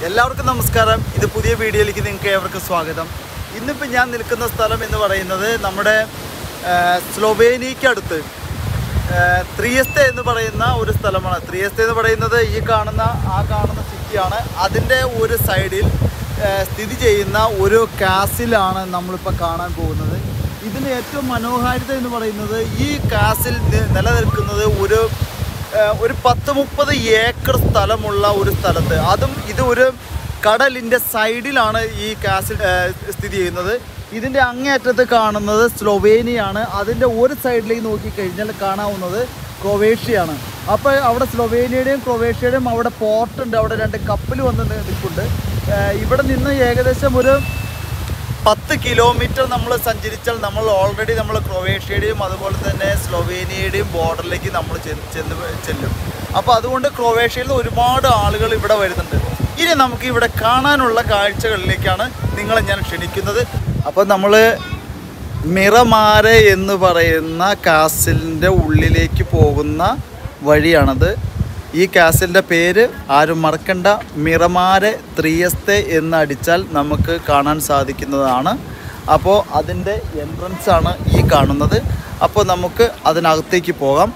എല്ലാവർക്കും നമസ്കാരം ഇത് പുതിയ വീഡിയോയിലേക്ക് നിങ്ങൾക്ക് ഏവർക്കും സ്വാഗതം ഇന്നിപ്പോൾ ഞാൻ നിൽക്കുന്ന സ്ഥലം എന്ന് പറയുന്നത് നമ്മുടെ ആ, സ്ലൊവേനിയയ്ക്കടുത്ത് ആ, ത്രിയസ്ത എന്ന് പറയുന്ന ഒരു സ്ഥലമാണ് ത്രിയസ്ത എന്ന് പറയുന്നത് ഈ കാണുന്ന ആ കാണുന്ന സിറ്റിയാണ് അതിൻ്റെ ഒരു സൈഡിൽ ആ, സ്ഥിതി ചെയ്യുന്ന ഒരു കാസിലാണ് നമ്മളിപ്പോൾ കാണാൻ പോകുന്നത് ഇതിന് ഏറ്റവും മനോഹാരിത എന്ന് പറയുന്നത് ഈ കാസിൽ നി- നിലനിൽക്കുന്നത് ഒരു ഏഹ് ഒരു പത്ത് മുപ്പത് ഏക്കർ സ്ഥലമുള്ള ഒരു സ്ഥലത്ത് അതും ഇത് ഒരു കടലിൻ്റെ സൈഡിലാണ് ഈ കാസിൽ ഏഹ് സ്ഥിതി ചെയ്യുന്നത് ഇതിൻ്റെ അങ്ങേയറ്റത്ത് കാണുന്നത് സ്ലൊവേനിയാണ് അതിൻ്റെ ഒരു സൈഡിലേക്ക് നോക്കിക്കഴിഞ്ഞാൽ കാണാവുന്നത് ക്രൊവേഷ്യയാണ് അപ്പോൾ അവിടെ സ്ലൊവേനിയയുടെയും ക്രൊവേഷ്യയുടെയും അവിടെ പോർട്ടുണ്ട് അവിടെ രണ്ട് കപ്പൽ വന്ന് നി- നിൽപ്പുണ്ട് ഏഹ് ഇവിടെ നിന്ന് ഏകദേശം ഒരു പത്ത് കിലോമീറ്റർ നമ്മൾ സഞ്ചരിച്ചാൽ നമ്മൾ ഓൾറെഡി നമ്മൾ ക്രൊവേഷ്യയുടെയും അതുപോലെ തന്നെ സ്ലൊവേനിയയുടെയും ബോർഡറിലേക്ക് നമ്മൾ ചെന്ന് ചെന്ന് ചെല്ലും അപ്പോൾ അതുകൊണ്ട് ക്രൊവേഷ്യയിൽ നിന്ന് ഒരുപാട് ആളുകൾ ഇവിടെ വരുന്നുണ്ട് ഇനി നമുക്ക് ഇവിടെ കാണാനുള്ള കാഴ്ചകളിലേക്കാണ് നിങ്ങളെ ഞാൻ ക്ഷണിക്കുന്നത് അപ്പോൾ നമ്മൾ മിറമാരെ എന്ന് പറയുന്ന കാസിലിൻ്റെ ഉള്ളിലേക്ക് പോകുന്ന വഴിയാണത് ഈ കാസിലിൻ്റെ പേര് ആരും മറക്കണ്ട മിറമാരെ ത്രിയസ്തെ എന്ന് അടിച്ചാൽ നമുക്ക് കാണാൻ സാധിക്കുന്നതാണ് അപ്പോൾ അതിൻ്റെ എൻട്രൻസ് ആണ് ഈ കാണുന്നത് അപ്പോൾ നമുക്ക് അതിനകത്തേക്ക് പോകാം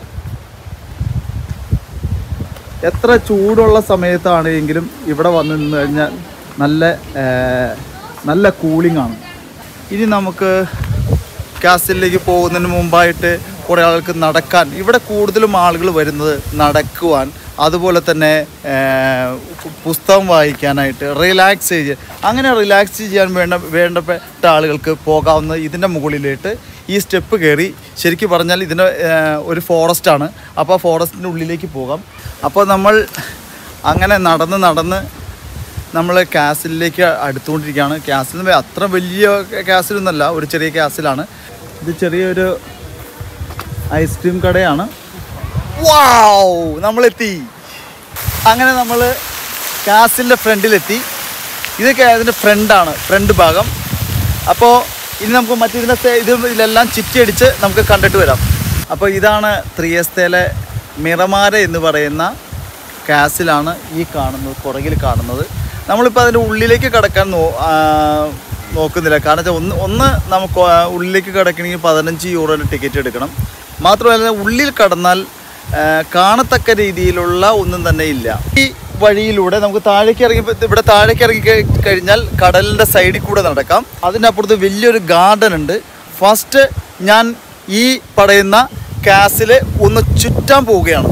എത്ര ചൂടുള്ള സമയത്താണെങ്കിലും ഇവിടെ വന്ന് നിന്ന് കഴിഞ്ഞാൽ നല്ല ഏർ, നല്ല കൂളിംഗ് ആണ് ഇനി നമുക്ക് കാസിലേക്ക് പോകുന്നതിന് മുമ്പായിട്ട് കുറേ ആൾക്ക് നടക്കാൻ ഇവിടെ കൂടുതലും ആളുകൾ വരുന്നത് നടക്കുവാൻ അതുപോലെ തന്നെ ഏർ, പു- പുസ്തകം വായിക്കാനായിട്ട് റിലാക്സ് ചെയ്യാൻ അങ്ങനെ റിലാക്സ് ചെയ്യാൻ വേണ്ട വേണ്ടപ്പെട്ട ആളുകൾക്ക് പോകാവുന്ന ഇതിൻ്റെ മുകളിലേട്ട് ഈ സ്റ്റെപ്പ് കയറി ശരിക്കും പറഞ്ഞാൽ ഇതിൻ്റെ ഏർ, ഒരു ഫോറസ്റ്റാണ് അപ്പോൾ ആ ഫോറസ്റ്റിൻ്റെ ഉള്ളിലേക്ക് പോകാം അപ്പോൾ നമ്മൾ അങ്ങനെ നടന്ന് നടന്ന് നമ്മൾ കാസിലേക്ക് അടുത്തുകൊണ്ടിരിക്കുകയാണ് കാസിൽ നിന്ന് അത്ര വലിയ കാസിലൊന്നുമല്ല ഒരു ചെറിയ കാസിലാണ് ഇത് ചെറിയൊരു ഐസ്ക്രീം കടയാണ് വാവ് നമ്മളെത്തി അങ്ങനെ നമ്മൾ കാസിലിൻ്റെ ഫ്രണ്ടിലെത്തി ഇതൊക്കെ അതിൻ്റെ ഫ്രണ്ടാണ് ഫ്രണ്ട് ഭാഗം അപ്പോൾ ഇനി നമുക്ക് മറ്റിതിൻ്റെ സെ- ഇത് ഇതിലെല്ലാം ചിറ്റിയടിച്ച് നമുക്ക് കണ്ടിട്ട് വരാം അപ്പോൾ ഇതാണ് ത്രിയസ്തയിലെ മിറമാര എന്ന് പറയുന്ന കാസിലാണ് ഈ കാണുന്നത് പുറകിൽ കാണുന്നത് നമ്മളിപ്പോൾ അതിൻ്റെ ഉള്ളിലേക്ക് കിടക്കാൻ നോ ആ, നോക്കുന്നില്ല കാരണം വെച്ചാൽ ഒന്ന് ഒന്ന് നമുക്ക് ആ ഉള്ളിലേക്ക് കിടക്കണമെങ്കിൽ പതിനഞ്ച് യൂറോയുടെ ടിക്കറ്റ് എടുക്കണം മാത്രമല്ല ഉള്ളിൽ കടന്നാൽ ആ, കാണത്തക്ക രീതിയിലുള്ള ഒന്നും തന്നെ ഇല്ല ഈ വഴിയിലൂടെ നമുക്ക് താഴേക്ക് ഇറങ്ങി ഇവിടെ താഴേക്ക് ഇറങ്ങി കഴി- കഴിഞ്ഞാൽ കടലിൻ്റെ സൈഡിൽ കൂടെ നടക്കാം അതിൻ്റെ അപ്പുറത്ത് വലിയൊരു ഗാർഡൻ ഉണ്ട് ഫസ്റ്റ് ഞാൻ ഈ പറയുന്ന കാസിൽ ഒന്ന് ചുറ്റാൻ പോവുകയാണ്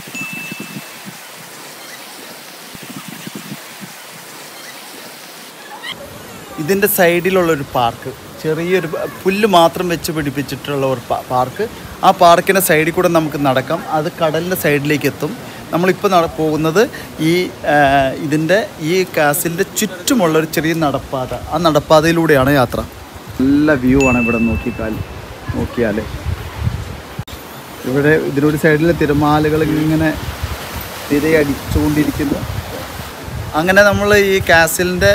ഇതിൻ്റെ സൈഡിലുള്ള ഒരു പാർക്ക് ചെറിയൊരു പ- പുല്ല് മാത്രം വെച്ച് പിടിപ്പിച്ചിട്ടുള്ള ഒരു പാ- പാർക്ക് ആ പാർക്കിൻ്റെ സൈഡിൽ കൂടെ നമുക്ക് നടക്കാം അത് കടലിൻ്റെ സൈഡിലേക്ക് എത്തും നമ്മളിപ്പോൾ നട പോകുന്നത് ഈ ആ, ഇതിൻ്റെ ഈ കാസിലിൻ്റെ ചുറ്റുമുള്ള ഒരു ചെറിയ നടപ്പാത ആ നടപ്പാതയിലൂടെയാണ് യാത്ര നല്ല വ്യൂ ആണ് ഇവിടെ നോക്കിക്കാൽ നോക്കിയാൽ ഇവിടെ ഇതിനൊരു സൈഡിലെ തിരമാലകൾ ഇങ്ങനെ തിരയടിച്ചുകൊണ്ടിരിക്കുന്നു അങ്ങനെ നമ്മൾ ഈ കാസിലിൻ്റെ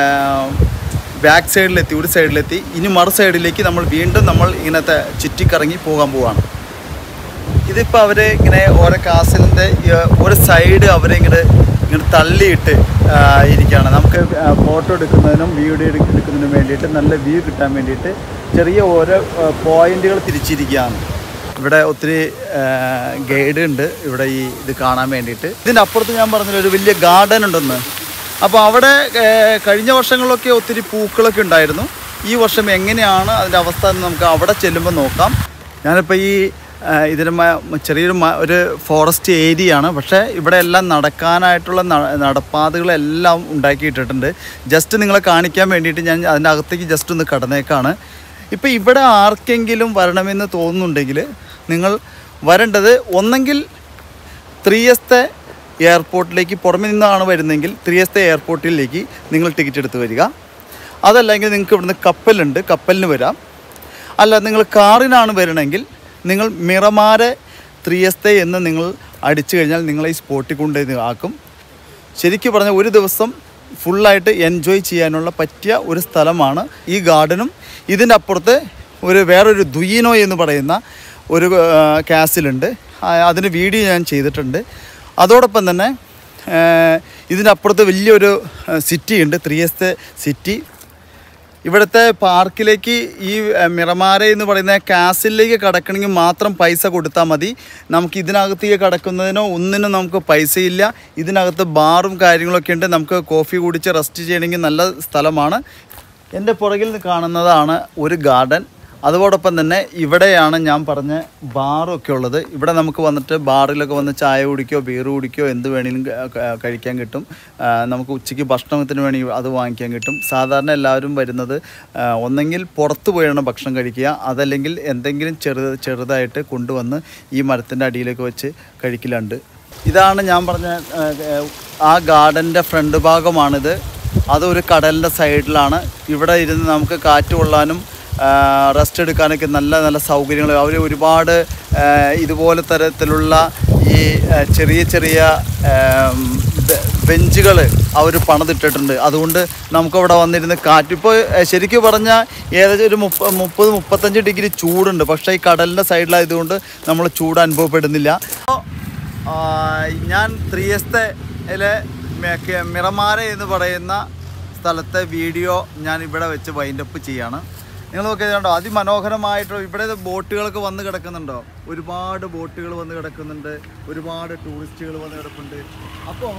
ബാക്ക് സൈഡിലെത്തി ഒരു സൈഡിലെത്തി ഇനി മറു സൈഡിലേക്ക് നമ്മൾ വീണ്ടും നമ്മൾ ഇങ്ങനത്തെ ചുറ്റിക്കറങ്ങി പോകാൻ പോവാണ് ഇതിപ്പോൾ അവർ ഇങ്ങനെ ഓരോ കാസിലിൻ്റെ ഒരു സൈഡ് അവരെ ഇങ്ങനെ ഇങ്ങനെ തള്ളിയിട്ട് ആ, ഇരിക്കുകയാണ് നമുക്ക് ഫോട്ടോ എടുക്കുന്നതിനും വീഡിയോ എടുക്കുന്നതിനും വേണ്ടിയിട്ട് നല്ല വ്യൂ കിട്ടാൻ വേണ്ടിയിട്ട് ചെറിയ ഓരോ പോയിന്റുകൾ തിരിച്ചിരിക്കുകയാണ് ഇവിടെ ഒത്തിരി ഗൈഡ് ഉണ്ട് ഇവിടെ ഈ ഇത് കാണാൻ വേണ്ടിയിട്ട് ഇതിൻ്റെ അപ്പുറത്ത് ഞാൻ പറഞ്ഞില്ല ഒരു വലിയ ഗാർഡൻ ഉണ്ടെന്ന് അപ്പോൾ അവിടെ ആ, കഴിഞ്ഞ വർഷങ്ങളിലൊക്കെ ഒത്തിരി പൂക്കളൊക്കെ ഉണ്ടായിരുന്നു ഈ വർഷം എങ്ങനെയാണ് അതിൻ്റെ അവസ്ഥ എന്ന് നമുക്ക് അവിടെ ചെല്ലുമ്പോൾ നോക്കാം ഞാനിപ്പോൾ ഈ ആ, ഇതിന് മ- ചെറിയൊരു മ- ഒരു ഫോറസ്റ്റ് ഏരിയ ആണ് പക്ഷേ ഇവിടെ എല്ലാം നടക്കാനായിട്ടുള്ള ന- നടപ്പാതകളെല്ലാം ഉണ്ടാക്കിയിട്ടിട്ടുണ്ട് ജസ്റ്റ് നിങ്ങളെ കാണിക്കാൻ വേണ്ടിയിട്ട് ഞാൻ അതിൻ്റെ അകത്തേക്ക് ജസ്റ്റ് ഒന്ന് കടന്നേക്കാണ് ഇപ്പോൾ ഇവിടെ ആർക്കെങ്കിലും വരണമെന്ന് തോന്നുന്നുണ്ടെങ്കിൽ നിങ്ങൾ വരേണ്ടത് ഒന്നെങ്കിൽ ത്രീയസ്ത്തെ എയർപോർട്ടിലേക്ക് പുറമെ നിന്നാണ് വരുന്നതെങ്കിൽ ത്രീയസ്ത്തെ എയർപോർട്ടിലേക്ക് നിങ്ങൾ ടിക്കറ്റ് എടുത്ത് വരിക അതല്ലെങ്കിൽ നിങ്ങൾക്ക് ഇവിടുന്ന് കപ്പലുണ്ട് കപ്പലിന് വരാം അല്ല നിങ്ങൾ കാറിനാണ് വരണമെങ്കിൽ നിങ്ങൾ മിറമാരെ ത്രിയസ്തെ എന്ന് നിങ്ങൾ അടിച്ചു കഴിഞ്ഞാൽ നിങ്ങളെ ഈ സ്പോട്ടിൽ കൊണ്ട് ഇത് ആക്കും ശരിക്കും പറഞ്ഞാൽ ഒരു ദിവസം ഫുള്ളായിട്ട് എൻജോയ് ചെയ്യാനുള്ള പറ്റിയ ഒരു സ്ഥലമാണ് ഈ ഗാർഡനും ഇതിൻ്റെ അപ്പുറത്ത് ഒരു വേറൊരു ദുയിനോ എന്ന് പറയുന്ന ഒരു ആ, കാസിലുണ്ട് ആ, അതിന് വീഡിയോ ഞാൻ ചെയ്തിട്ടുണ്ട് അതോടൊപ്പം തന്നെ ആ, ഇതിനപ്പുറത്ത് വലിയൊരു സിറ്റി ഉണ്ട് ത്രിയസ്തെ സിറ്റി ഇവിടുത്തെ പാർക്കിലേക്ക് ഈ ഏഹ്, മിറമാര എന്ന് പറയുന്ന കാസിലേക്ക് കടക്കണമെങ്കിൽ മാത്രം പൈസ കൊടുത്താൽ മതി നമുക്ക് ഇതിനകത്തേക്ക് കടക്കുന്നതിനോ ഒന്നിനും നമുക്ക് പൈസയില്ല ഇതിനകത്ത് ബാറും കാര്യങ്ങളൊക്കെ ഉണ്ട് നമുക്ക് കോഫി കുടിച്ച് റെസ്റ്റ് ചെയ്യണമെങ്കിൽ നല്ല സ്ഥലമാണ് എൻ്റെ പുറകിൽ നിന്ന് കാണുന്നതാണ് ഒരു ഗാർഡൻ അതോടൊപ്പം തന്നെ ഇവിടെയാണ് ഞാൻ പറഞ്ഞ ബാറൊക്കെ ഉള്ളത് ഇവിടെ നമുക്ക് വന്നിട്ട് ബാറിലൊക്കെ വന്ന് ചായ കുടിക്കോ ബീർ കുടിക്കോ എന്ത് വേണമെങ്കിലും ക- ക- കഴിക്കാൻ കിട്ടും ആ, നമുക്ക് ഉച്ചയ്ക്ക് ഭക്ഷണത്തിന് വേണമെങ്കിൽ അത് വാങ്ങിക്കാൻ കിട്ടും സാധാരണ എല്ലാവരും വരുന്നത് ആ, ഒന്നെങ്കിൽ പുറത്ത് പോയാണ് ഭക്ഷണം കഴിക്കുക അതല്ലെങ്കിൽ എന്തെങ്കിലും ചെറു ചെറുതായിട്ട് കൊണ്ടുവന്ന് ഈ മരത്തിൻ്റെ അടിയിലൊക്കെ വെച്ച് കഴിക്കലുണ്ട് ഇതാണ് ഞാൻ പറഞ്ഞ ആ, ആ ഗാർഡൻ്റെ ഫ്രണ്ട് ഭാഗമാണിത് അതൊരു കടലിൻ്റെ സൈഡിലാണ് ഇവിടെ ഇരുന്ന് നമുക്ക് കാറ്റ് കൊള്ളാനും റെസ്റ്റ് എടുക്കാനൊക്കെ നല്ല നല്ല സൗകര്യങ്ങൾ അവർ ഒരുപാട് ആ, ഇതുപോലെ തരത്തിലുള്ള ഈ ആ, ചെറിയ ചെറിയ ബെഞ്ചുകൾ അവർ പണിതിട്ടിട്ടുണ്ട് അതുകൊണ്ട് നമുക്കവിടെ വന്നിരുന്ന് കാറ്റ് ഇപ്പോൾ ശരിക്കും പറഞ്ഞാൽ ഏകദേശം ഒരു മുപ്പ മുപ്പത് മുപ്പത്തഞ്ച് ഡിഗ്രി ചൂടുണ്ട് പക്ഷേ ഈ കടലിൻ്റെ സൈഡിലായതുകൊണ്ട് നമ്മൾ ചൂട് അനുഭവപ്പെടുന്നില്ല അപ്പോൾ ആ, ഞാൻ ത്രിയസ്തയിലെ മിറമാര എന്ന് പറയുന്ന സ്ഥലത്തെ വീഡിയോ ഞാൻ ഇവിടെ വെച്ച് വൈൻഡപ്പ് ചെയ്യാണ് നിങ്ങൾ നോക്കിയതുണ്ടോ അതിമനോഹരമായിട്ട് ഇവിടെ ബോട്ടുകളൊക്കെ വന്ന് കിടക്കുന്നുണ്ടോ ഒരുപാട് ബോട്ടുകൾ വന്ന് കിടക്കുന്നുണ്ട് ഒരുപാട് ടൂറിസ്റ്റുകൾ വന്ന് കിടപ്പുണ്ട് അപ്പോൾ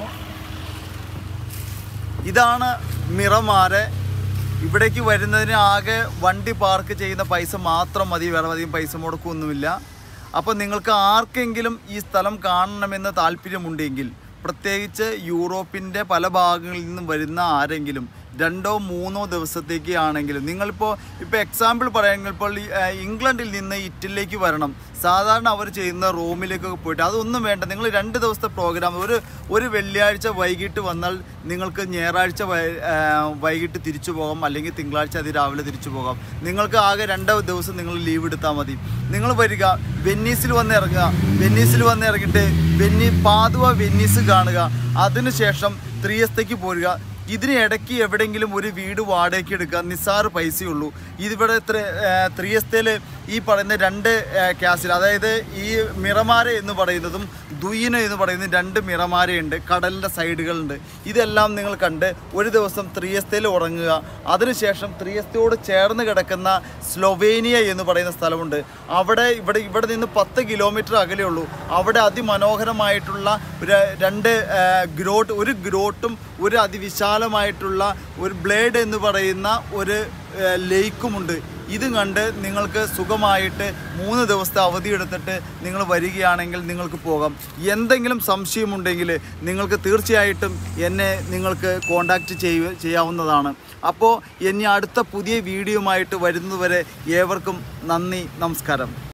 ഇതാണ് മിറമാരെ ഇവിടേക്ക് വരുന്നതിന് ആകെ വണ്ടി പാർക്ക് ചെയ്യുന്ന പൈസ മാത്രം മതി വേറെ അധികം പൈസ മുടക്കൊന്നുമില്ല അപ്പോൾ നിങ്ങൾക്ക് ആർക്കെങ്കിലും ഈ സ്ഥലം കാണണമെന്ന് താല്പര്യമുണ്ടെങ്കിൽ പ്രത്യേകിച്ച് യൂറോപ്പിൻ്റെ പല ഭാഗങ്ങളിൽ നിന്നും വരുന്ന ആരെങ്കിലും രണ്ടോ മൂന്നോ ദിവസത്തേക്ക് ആണെങ്കിലും നിങ്ങളിപ്പോൾ ഇപ്പോൾ എക്സാമ്പിൾ പറയുകയാണെങ്കിൽ ഇപ്പോൾ ഈ, ആ, ഇംഗ്ലണ്ടിൽ നിന്ന് ഇറ്റലിയിലേക്ക് വരണം സാധാരണ അവർ ചെയ്യുന്ന റൂമിലേക്കൊക്കെ പോയിട്ട് അതൊന്നും വേണ്ട നിങ്ങൾ രണ്ട് ദിവസത്തെ പ്രോഗ്രാം ഒരു ഒരു വെള്ളിയാഴ്ച വൈകിട്ട് വന്നാൽ നിങ്ങൾക്ക് ഞായറാഴ്ച വൈ- ആ, വൈകിട്ട് തിരിച്ചു പോകാം അല്ലെങ്കിൽ തിങ്കളാഴ്ച അതിരാവിലെ തിരിച്ചു പോകാം നിങ്ങൾക്ക് ആകെ രണ്ട് ദിവസം നിങ്ങൾ ലീവ് എടുത്താൽ മതി നിങ്ങൾ വരിക വെന്നീസിൽ വന്ന് ഇറങ്ങുക വെന്നീസിൽ വന്ന് ഇറങ്ങിയിട്ട് വെന്നി പാതുവ വെന്നീസ് കാണുക അതിനുശേഷം ത്രിയസ്തയ്ക്ക് പോരുക ഇതിന് ഇടയ്ക്ക് എവിടെയെങ്കിലും ഒരു വീട് വാടകയ്ക്ക് എടുക്കുക നിസ്സാറ് പൈസയുള്ളൂ ഇതിവിടെ ഇത്ര ത്രിയസ്തയിൽ ഈ പറയുന്ന രണ്ട് ക്യാസിൽ അതായത് ഈ മിറമാര എന്ന് പറയുന്നതും ദുയിന എന്ന് പറയുന്ന രണ്ട് മിറമാരയുണ്ട് കടലിൻ്റെ സൈഡുകളുണ്ട് ഇതെല്ലാം നിങ്ങൾ കണ്ട് ഒരു ദിവസം ത്രിയസ്തയിൽ ഉറങ്ങുക അതിനുശേഷം ത്രിയസ്തയോട് ചേർന്ന് കിടക്കുന്ന സ്ലൊവേനിയ എന്ന് പറയുന്ന സ്ഥലമുണ്ട് അവിടെ ഇവിടെ ഇവിടെ നിന്ന് പത്ത് കിലോമീറ്റർ അകലേ ഉള്ളൂ അവിടെ അതിമനോഹരമായിട്ടുള്ള ഒരു രണ്ട് ഗ്രോട്ട് ഒരു ഗ്രോട്ടും ഒരു അതിവിശാലമായിട്ടുള്ള ഒരു ബ്ലേഡ് എന്ന് പറയുന്ന ഒരു ലേക്കുമുണ്ട് ഇതും കണ്ട് നിങ്ങൾക്ക് സുഖമായിട്ട് മൂന്ന് ദിവസത്തെ അവധി എടുത്തിട്ട് നിങ്ങൾ വരികയാണെങ്കിൽ നിങ്ങൾക്ക് പോകാം എന്തെങ്കിലും സംശയമുണ്ടെങ്കിൽ നിങ്ങൾക്ക് തീർച്ചയായിട്ടും എന്നെ നിങ്ങൾക്ക് കോണ്ടാക്റ്റ് ചെയ്യുക ചെയ്യാവുന്നതാണ് അപ്പോൾ ഇനി അടുത്ത പുതിയ വീഡിയോയുമായിട്ട് വരുന്നതുവരെ ഏവർക്കും നന്ദി നമസ്കാരം